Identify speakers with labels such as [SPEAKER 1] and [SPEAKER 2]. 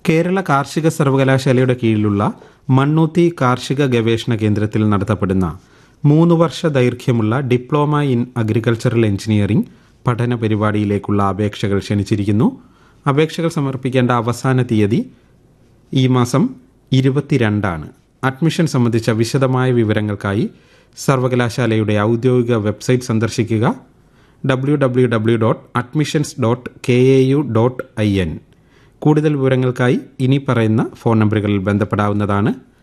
[SPEAKER 1] കേരള കാർഷിക സർവകലാശാലയുടെ കീഴിലുള്ള മണ്ണൂത്തി കാർഷിക ഗവേഷണ കേന്ദ്രത്തിൽ നടത്തപ്പെടുന്ന മൂന്ന് വർഷ ദൈർഘ്യമുള്ള ഡിപ്ലോമ ഇൻ അഗ്രികൾച്ചറൽ എഞ്ചിനീയറിംഗ് പഠന പരിപാടിയിലേക്കുള്ള അപേക്ഷകൾ ക്ഷണിച്ചിരിക്കുന്നു അപേക്ഷകൾ സമർപ്പിക്കേണ്ട അവസാന തീയതി ഈ മാസം ഇരുപത്തിരണ്ടാണ് അഡ്മിഷൻ സംബന്ധിച്ച വിശദമായ വിവരങ്ങൾക്കായി സർവകലാശാലയുടെ ഔദ്യോഗിക വെബ്സൈറ്റ് സന്ദർശിക്കുക W W W dot admissions dot K A U dot I N കൂടുതൽ വിവരങ്ങൾക്കായി ഇനി പറയുന്ന ഫോൺ നമ്പറുകളിൽ ബന്ധപ്പെടാവുന്നതാണ്